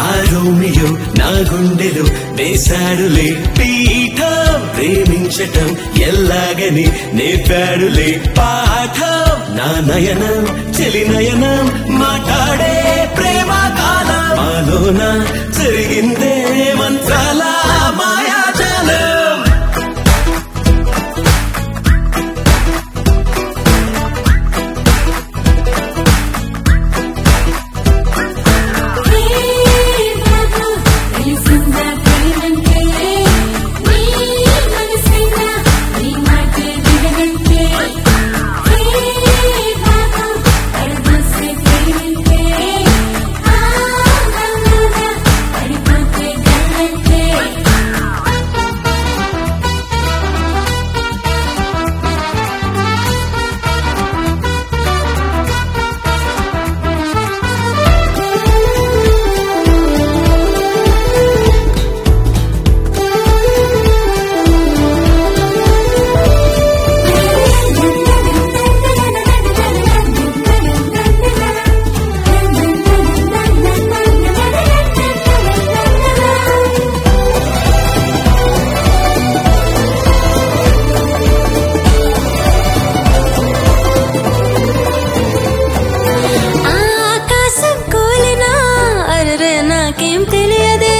ఆ రోమియో నా గుండెలో వేశాడులే పీఠం ప్రేమించటం ఎల్లాగని నేర్పాడులే పాఠం నా నయనం చెలి నయనం మాట్లాడే ప్రేమ కాలం మాలోన జరిగిందే మంత్రాల మాయాజాలం తెలిసిందా ప్రేమంటే నీ మనసైనా నీ మాటే వినగంటే హే బాబు అడగొస్తే ప్రేమంటే ఆ నల్లగా పడిపోతే గల్లంటే ఆకాశం కూలినా అరే నాకేం తెలియదే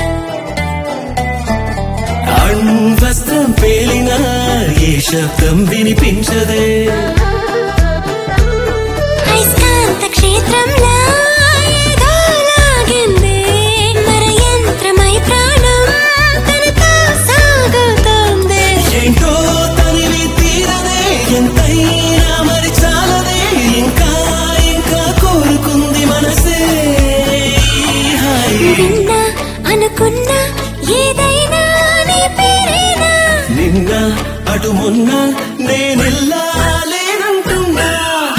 అణ్వస్త్రం పేలినా ఏ శబ్దం వినిపించదే అయస్కాంత క్షేత్రంలా ఏదో లాగిందే మర యంత్రమై ప్రాణం తనతో సాగుతోంది ఏంటో తనివి తీరదే ఎంతైనా మరి చాలదే ఇంకా ఇంకా కోరుకుంది మనసే ఈ హాయి. విన్నా అనుకున్నా ఏదైనా నీ పేరేనా నిన్న అటు మొన్న నేనెల్లా లేనంటున్నా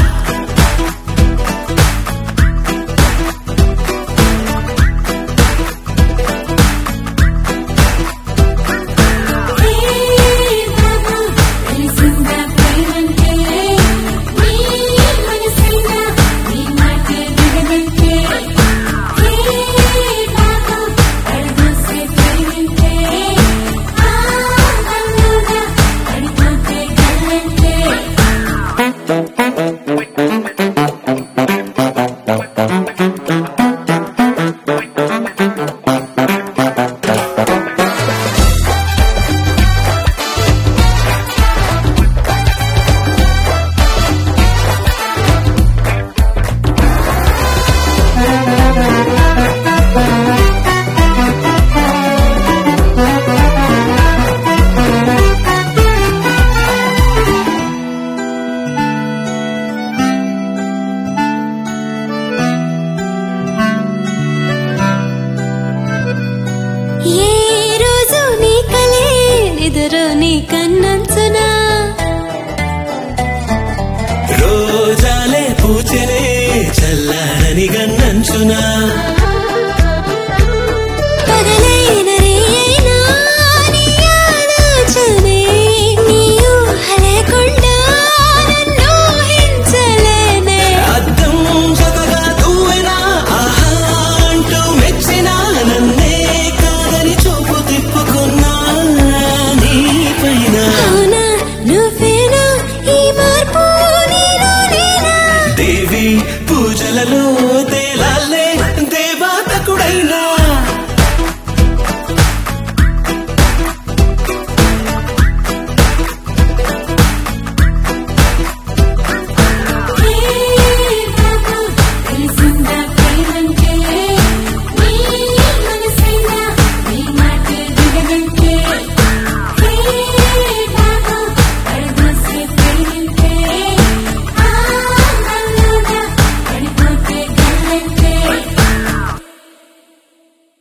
హే బాబు తెలిసిందా ప్రేమంటే నీ మనసైనా నీ మాటే వినగంటే హే బాబు అడగొస్తే ప్రేమంటే ఆ నల్లగా పడిపోతే గల్లంటే ఏ రోజు నీ కలే నిదురు నీ కన్నంచునా రోజాలే పూచెనే చల్లారని గన్నంచునా